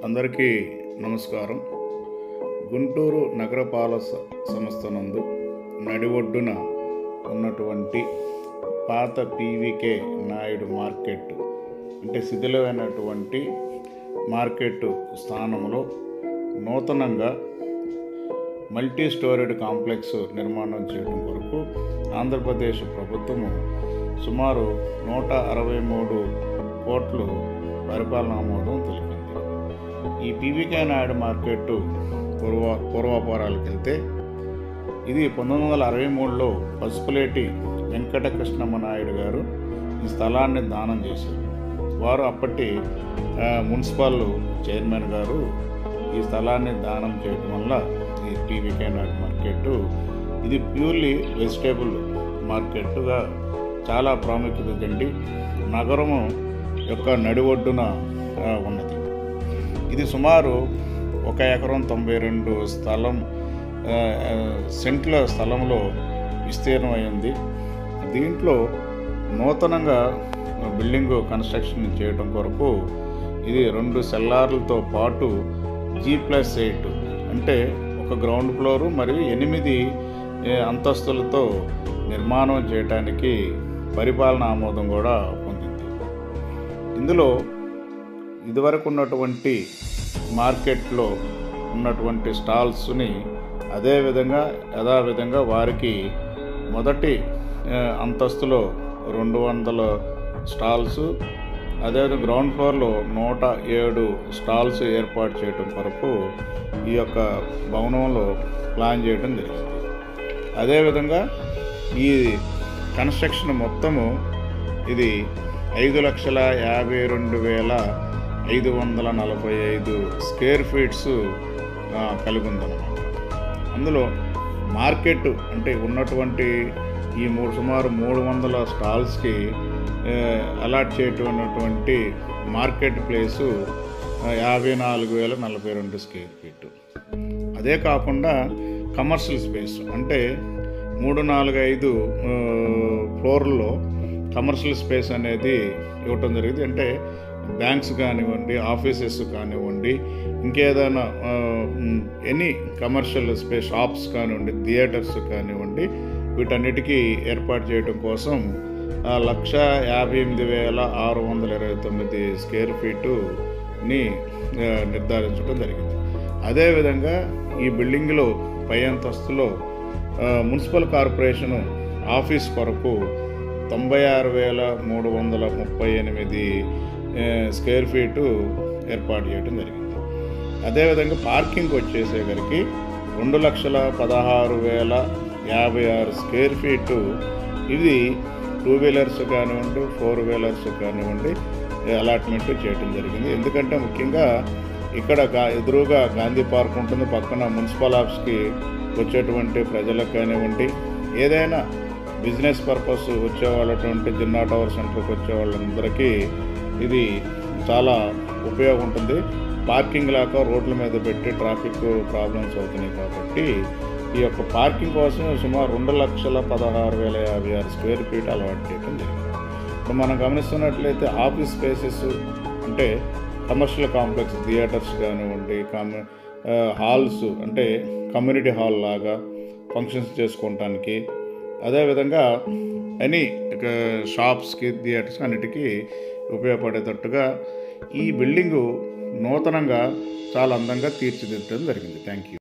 అందరికీ నమస్కారం గుంటూరు నగరపాలక స- సంస్థ నందు నడి ఒడ్డున ఉన్నటువంటి పాత పీవీకే నాయుడు మార్కెట్ అంటే శిథిలమైనటువంటి మార్కెట్ స్థానంలో నూతనంగా మల్టీ స్టోరేడ్ కాంప్లెక్స్ నిర్మాణం చేయడం కొరకు ఆంధ్రప్రదేశ్ ప్రభుత్వము సుమారు నూట అరవై మూడు కోట్లు పరిపాలన ఆమోదం తెలిపింది ఈ పీవీకే నాయుడు మార్కెట్ పూర్వ పూర్వాపారాలకు వెళ్తే ఇది పంతొమ్మిది వందల అరవై మూడులో పసుపులేటి వెంకటకృష్ణమ్మ నాయుడు గారు ఈ స్థలాన్ని దానం చేశారు వారు అప్పటి ఆ, మున్సిపల్ చైర్మన్ గారు ఈ స్థలాన్ని దానం చేయడం వల్ల ఈ పీవీకే నాయుడు మార్కెట్ ఇది ప్యూర్లీ వెజిటేబుల్ మార్కెట్గా చాలా ప్రాముఖ్యత చెంది నగరము యొక్క నడి ఒడ్డున ఆ, ఉన్నది ఇది సుమారు ఒక ఎకరం తొంభై రెండు స్థలం ఆ, ఆ, సెంట్ల స్థలంలో విస్తీర్ణమైంది దీంట్లో నూతనంగా బిల్డింగ్ కన్స్ట్రక్షన్ చేయడం కొరకు ఇది రెండు సెల్లార్లతో పాటు జీ ప్లస్ ఎయిట్ అంటే ఒక గ్రౌండ్ ఫ్లోరు మరియు ఎనిమిది ఏ, అంతస్తులతో నిర్మాణం చేయడానికి పరిపాలన ఆమోదం కూడా పొందింది ఇందులో ఇదివరకు ఉన్నటువంటి మార్కెట్లో ఉన్నటువంటి స్టాల్స్ని అదేవిధంగా యథావిధంగా వారికి మొదటి ఆ, అంతస్తులో రెండు వందల స్టాల్స్ అదేవిధంగా గ్రౌండ్ ఫ్లోర్లో నూట ఏడు స్టాల్స్ ఏర్పాటు చేయడం కొరకు ఈ యొక్క భవనంలో ప్లాన్ చేయడం జరిగింది అదేవిధంగా ఈ కన్స్ట్రక్షన్ మొత్తము ఇది ఐదు లక్షల యాభై రెండు వేల ఐదు వందల నలభై ఐదు స్క్వేర్ ఫీట్స్ ఆ, కలిగి ఉందన్నమాట అందులో మార్కెట్ అంటే ఉన్నటువంటి ఈ మూడు సుమారు మూడు వందల స్టాల్స్కి ఆ, అలాట్ చేయటటువంటి మార్కెట్ ప్లేసు ఆ, యాభై నాలుగు వేల నలభై రెండు స్క్వేర్ ఫీట్ అదే కాకుండా కమర్షియల్ స్పేస్ అంటే మూడు నాలుగు ఐదు ఆ, ఫ్లోర్లలో కమర్షియల్ స్పేస్ అనేది ఇవ్వటం జరిగింది అంటే బ్యాంక్స్ కానివ్వండి ఆఫీసెస్ కానివ్వండి ఇంకేదైనా ఎనీ కమర్షియల్ స్పేస్ షాప్స్ కానివ్వండి థియేటర్స్ కానివ్వండి వీటన్నిటికీ ఏర్పాటు చేయడం కోసం ఆ, లక్ష యాభై ఎనిమిది వేల ఆరు వందల ఇరవై తొమ్మిది స్క్వేర్ ఫీటుని ఆ, నిర్ధారించడం జరిగింది అదేవిధంగా ఈ బిల్డింగ్లో పై అంతస్తులో ఆ, మున్సిపల్ కార్పొరేషను ఆఫీస్ కొరకు తొంభై ఆరు వేల మూడు వందల ముప్పై ఎనిమిది ఆ, స్క్వేర్ ఫీటు ఏర్పాటు చేయడం జరిగింది అదేవిధంగా పార్కింగ్ వచ్చేసేసరికి రెండు లక్షల పదహారు వేల యాభై ఆరు స్క్వేర్ ఫీటు ఇది టూ వీలర్స్ కానివ్వండి ఫోర్ వీలర్స్ కానివ్వండి అలాట్మెంట్ చేయడం జరిగింది ఎందుకంటే ముఖ్యంగా ఇక్కడ గా ఎదురుగా గాంధీ పార్క్ ఉంటుంది పక్కన మున్సిపల్ ఆఫీస్కి వచ్చేటువంటి ప్రజలకు కానివ్వండి ఏదైనా బిజినెస్ పర్పస్ వచ్చే వాళ్ళటువంటి జిన్నా టవర్ సెంటర్కి వచ్చే వాళ్ళందరికీ ఇది చాలా ఉపయోగం ఉంటుంది పార్కింగ్ లేక రోడ్ల మీద పెట్టి ట్రాఫిక్ ప్రాబ్లమ్స్ అవుతున్నాయి కాబట్టి ఈ యొక్క పార్కింగ్ కోసం సుమారు రెండు లక్షల పదహారు వేల యాభై ఆరు స్క్వేర్ ఫీట్ అలవాటు చేయడం జరిగింది ఇప్పుడు మనం గమనిస్తున్నట్లయితే ఆఫీస్ స్పేసెస్ అంటే కమర్షియల్ కాంప్లెక్స్ థియేటర్స్ కానివ్వండి కామ హాల్స్ అంటే కమ్యూనిటీ హాల్ లాగా ఫంక్షన్స్ చేసుకోవటానికి అదేవిధంగా ఎనీ షాప్స్కి థియేటర్స్ అన్నిటికీ ఉపయోగపడేటట్టుగా ఈ బిల్డింగు నూతనంగా చాలా అందంగా తీర్చిదిద్దడం జరిగింది థ్యాంక్ యూ